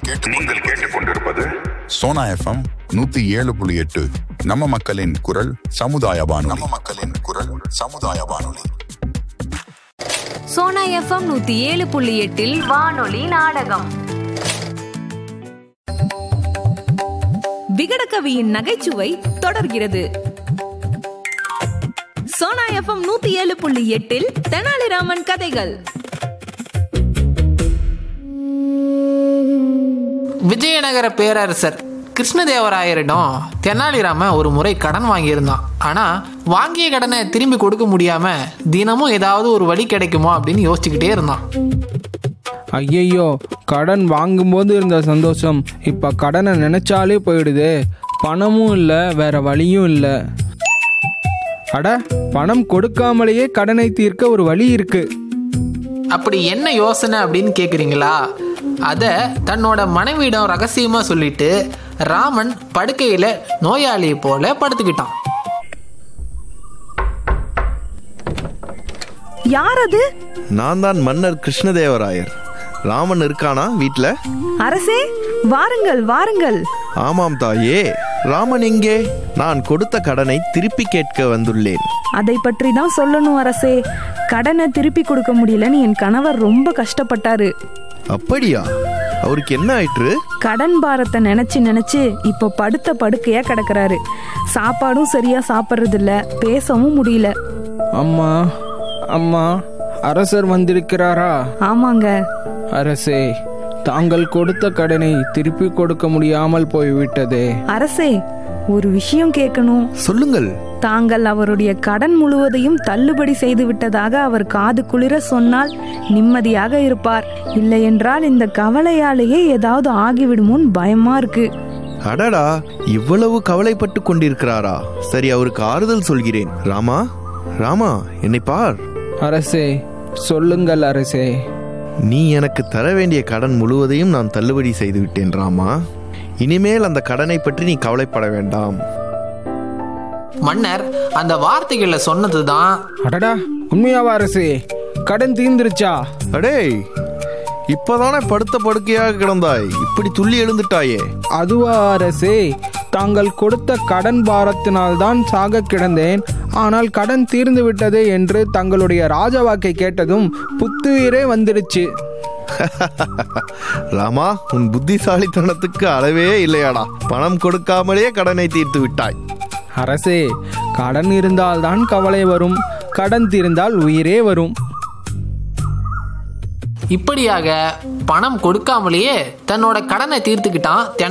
நீங்கள் கேட்டுக்கொண்டிருப்பது சோனா எஃப்எம் நூத்தி ஏழு புள்ளி எட்டு நம்ம மக்களின் குரல் சமுதாய வானொலி நம்ம மக்களின் குரல் சமுதாய வானொலி சோனா எஃப்எம் நூத்தி ஏழு புள்ளி எட்டில் வானொலி நாடகம் விகடகவியின் நகைச்சுவை தொடர்கிறது சோனா எஃப்எம் நூத்தி ஏழு புள்ளி எட்டில் தெனாலிராமன் கதைகள் விஜயநகர பேரரசர் கிருஷ்ணதேவராயரிடம் தெனாலிராமன் ஒரு முறை கடன் வாங்கியிருந்தான் ஆனால் வாங்கிய கடனை திரும்பி கொடுக்க முடியாம தினமும் ஏதாவது ஒரு வழி கிடைக்குமா அப்படின்னு யோசிச்சுக்கிட்டே இருந்தான் ஐயையோ கடன் வாங்கும்போது இருந்த சந்தோஷம் இப்போ கடனை நினைச்சாலே போயிடுதே பணமும் இல்லை வேற வழியும் இல்லை அட பணம் கொடுக்காமலேயே கடனை தீர்க்க ஒரு வழி இருக்கு அப்படி என்ன யோசனை அப்படின்னு கேட்குறீங்களா அதை தன்னோட மனைவியிடம் ரகசியமா சொல்லிட்டு ராமன் படுக்கையில நோயாளியை போல படுத்துக்கிட்டான் யார் அது நான் தான் மன்னர் கிருஷ்ணதேவராயர் ராமன் இருக்கானா வீட்ல அரசே வாருங்கள் வாருங்கள் ஆமாம் தாயே ராமன் எங்கே நான் கொடுத்த கடனை திருப்பி கேட்க வந்துள்ளேன் அதை பற்றி தான் சொல்லணும் அரசே கடனை திருப்பி கொடுக்க முடியலன்னு என் கணவர் ரொம்ப கஷ்டப்பட்டாரு அப்படியா அவருக்கு என்ன ஆயிற்று கடன் பாரத்தை நினைச்சு நினைச்சு இப்போ படுத்த படுக்கையா கிடக்குறாரு சாப்பாடும் சரியா சாப்பிட்றது இல்ல பேசவும் முடியல அம்மா அம்மா அரசர் வந்திருக்கிறாரா ஆமாங்க அரசே தாங்கள் கொடுத்த கடனை திருப்பி கொடுக்க முடியாமல் போய்விட்டதே அரசே ஒரு விஷயம் கேட்கணும் சொல்லுங்கள் தாங்கள் அவருடைய கடன் முழுவதையும் தள்ளுபடி செய்து விட்டதாக அவர் காது குளிர சொன்னால் நிம்மதியாக இருப்பார் இல்லை என்றால் இந்த கவலையாலேயே ஏதாவது ஆகிவிடுமோன்னு பயமா இருக்கு அடடா இவ்வளவு கவலைப்பட்டு கொண்டிருக்கிறாரா சரி அவருக்கு ஆறுதல் சொல்கிறேன் ராமா ராமா என்னை பார் அரசே சொல்லுங்கள் அரசே நீ எனக்கு தர வேண்டிய கடன் முழுவதையும் நான் தள்ளுபடி செய்து விட்டேன் ராமா இனிமேல் அந்த கடனை பற்றி நீ கவலைப்பட வேண்டாம் மன்னர் அந்த வார்த்தைகளை சொன்னதுதான் அடடா உண்மையாவா அரசே கடன் தீர்ந்துருச்சா அடே இப்பதானே படுத்த படுக்கையாக கிடந்தாய் இப்படி துள்ளி எழுந்துட்டாயே அதுவா அரசே தாங்கள் கொடுத்த கடன் பாரத்தினால்தான் சாக கிடந்தேன் ஆனால் கடன் தீர்ந்து விட்டது என்று தங்களுடைய ராஜவாக்கை கேட்டதும் புத்துயிரே வந்துடுச்சு ராமா உன் புத்திசாலித்தனத்துக்கு அளவே இல்லையாடா பணம் கொடுக்காமலே கடனை தீர்த்து விட்டாய் அரசே கடன் இருந்தால்தான் கவலை வரும் கடன் தீர்ந்தால் உயிரே வரும் இப்படியாக பணம் கொடுக்காமலேயே தன்னோட கடனை தீர்த்துக்கிட்டான்